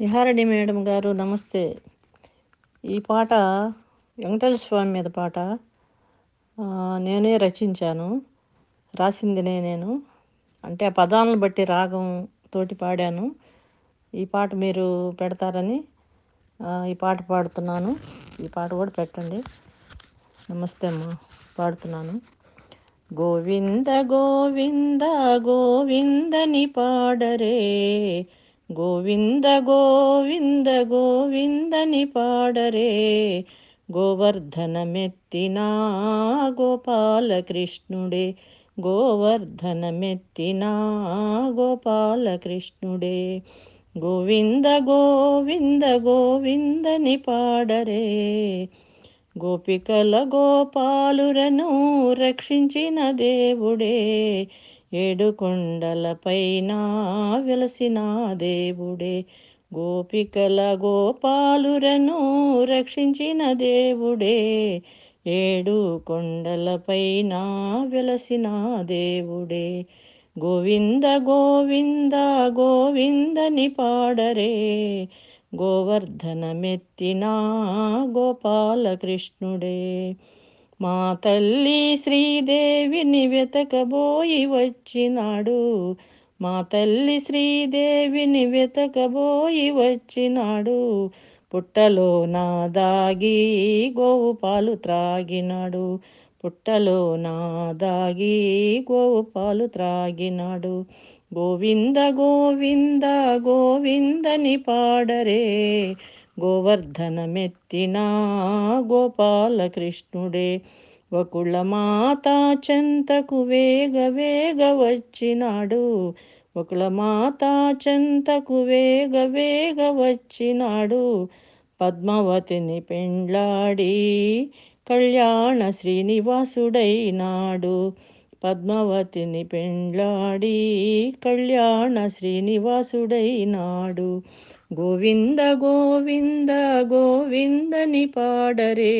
విహారడి madam గారు నమస్తే ఈ పాట వెంకటేశ్వర స్వామి మీద పాట ఆ, నేనే రచించాను రాసింది నేను అంటే ఆ పదాలను బట్టి రాగం తోటి పాడాను ఈ పాట మీరు పెడతారని ఆ, ఈ పాట పాడుతున్నాను ఈ పాట కూడా పెట్టండి నమస్తే అమ్మా పాడుతున్నాను గోవింద గోవింద గోవిందని పాడరే గోవింద గోవింద గోవిందని పాడరే గోవర్ధనమెత్తిన గోపాలకృష్ణుడే గోవర్ధనమెత్తిన గోపాలకృష్ణుడే గోవింద గోవింద గోవిందని పాడరే గోపికల గోపాలురను రక్షించిన దేవుడే ఏడు కొండలపైన వెలసిన దేవుడే గోపికల గోపాలురను రక్షించిన దేవుడే ఏడు కొండలపైన వెలసిన దేవుడే గోవింద గోవింద గోవిందని పాడరే గోవర్ధనమెత్తిన గోపాలకృష్ణుడే మా తల్లి శ్రీదేవిని వెతకబోయి వచ్చినాడు మా తల్లి శ్రీదేవిని వెతకబోయి వచ్చినాడు పుట్టలో నా దాగి గోవు పాలు త్రాగినాడు పుట్టలో నా దాగి గోవు పాలు త్రాగినాడు గోవింద గోవింద గోవిందని పాడరే గోవర్ధనమెత్తిన గోపాలకృష్ణుడే వకుళ మాత చెంతకు వేగ వేగ వచ్చినాడు వకుళ మాత చెంతకు వేగ వేగ వచ్చినాడు పద్మావతిని పెండ్లాడి కళ్యాణ శ్రీనివాసుడైనాడు పద్మావతిని పెండ్లాడి కళ్యాణ శ్రీనివాసుడైనాడు గోవింద గోవింద గోవిందని పాడరే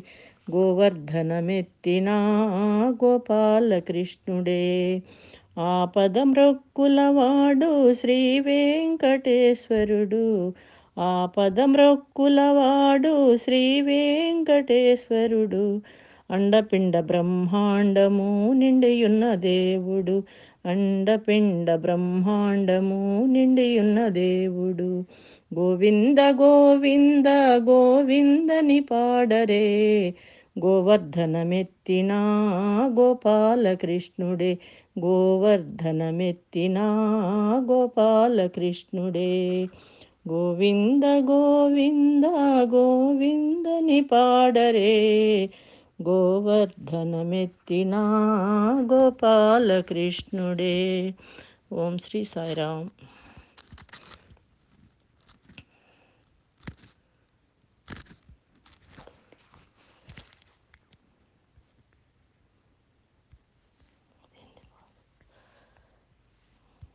గోవర్ధనమెత్తిన గోపాలకృష్ణుడే ఆపదమ్రొక్కులవాడు శ్రీ వెంకటేశ్వరుడు ఆపదమ్రొక్కులవాడు శ్రీ వెంకటేశ్వరుడు అండపిండ బ్రహ్మాండము నిండియున్న దేవుడు అండపిండ బ్రహ్మాండము నిండియున్న దేవుడు గోవింద గోవింద గోవిందని పాడరే గోవర్ధనమెత్తిన గోపాలకృష్ణుడే గోవర్ధనమెత్తిన గోపాలకృష్ణుడే గోవింద గోవింద గోవిందని పాడరే గోవర్ధనమెత్తిన గోపాలకృష్ణుడే ఓం శ్రీ సాయిరామ్